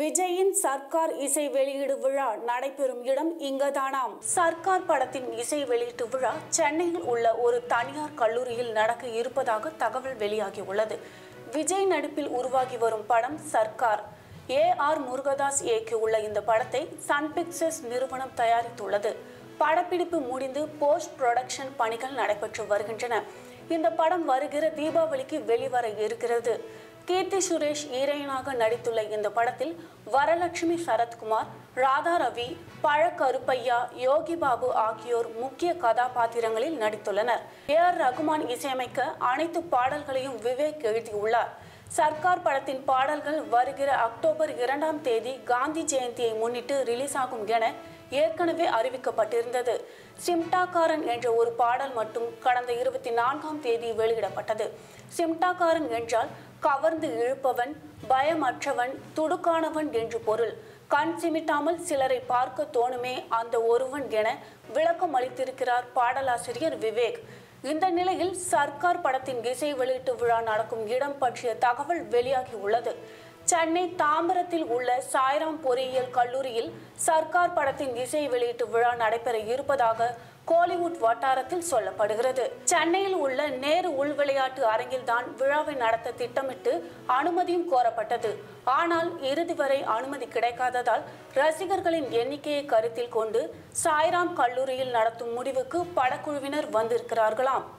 விஜயின் சர்க்கார் இசை வெளியீடு விழா நடைபெறும் இடம் இங்கதானாம் சர்க்கார் படத்தின் இசை வெளியீட்டு விழா சென்னையில் உள்ள ஒரு தனியார் கல்லூரியில் நடக்க இருப்பதாக தகவல் வெளியாகியுள்ளது விஜய் நடிப்பில் உருவாகி வரும் படம் சர்க்கார் ஏ ஆர் முருகதாஸ் இயக்கியுள்ள இந்த படத்தை சன் பிக்சர்ஸ் நிறுவனம் தயாரித்துள்ளது படப்பிடிப்பு முடிந்து போஸ்ட் ப்ரொடக்ஷன் பணிகள் நடைபெற்று வருகின்றன இந்த படம் வருகிற தீபாவளிக்கு வெளிவர இருக்கிறது கீர்த்தி சுரேஷ் ஹீரோயினாக நடித்துள்ள இந்த படத்தில் வரலட்சுமி சரத்குமார் ராதா ரவி பழக்கருப்பையா யோகி பாபு ஆகியோர் முக்கிய கதாபாத்திரங்களில் நடித்துள்ளனர் ஏ ஆர் ரகுமான் இசையமைக்க அனைத்து பாடல்களையும் விவேக் எழுதியுள்ளார் சர்க்கார் படத்தின் பாடல்கள் வருகிற அக்டோபர் இரண்டாம் தேதி காந்தி ஜெயந்தியை முன்னிட்டு ரிலீஸ் ஆகும் என ஏற்கனவே அறிவிக்கப்பட்டிருந்தது சிம்டாக்காரன் என்ற ஒரு பாடல் மட்டும் கடந்த இருபத்தி நான்காம் தேதி வெளியிடப்பட்டது சிம்டாக்காரன் என்றால் கவர்ந்து இழுப்பவன் பயமற்றவன் துடுக்கானவன் என்று பொருள் கண் சிமிட்டாமல் சிலரை பார்க்க தோணுமே அந்த ஒருவன் என விளக்கம் அளித்திருக்கிறார் பாடலாசிரியர் விவேக் இந்த நிலையில் சர்க்கார் படத்தின் இசை வெளியீட்டு விழா நடக்கும் இடம் பற்றிய தகவல் வெளியாகி உள்ளது சென்னை தாம்பரத்தில் உள்ள சாய்ராம் பொறியியல் கல்லூரியில் சர்க்கார் படத்தின் இசை வெளியீட்டு விழா நடைபெற இருப்பதாக கோலிவுட் வட்டாரத்தில் சொல்லப்படுகிறது சென்னையில் உள்ள நேரு உள் விளையாட்டு அரங்கில்தான் விழாவை நடத்த திட்டமிட்டு அனுமதியும் கோரப்பட்டது ஆனால் இறுதி வரை அனுமதி கிடைக்காததால் ரசிகர்களின் எண்ணிக்கையை கருத்தில் கொண்டு சாய்ராம் கல்லூரியில் நடத்தும் முடிவுக்கு படக்குழுவினர் வந்திருக்கிறார்களாம்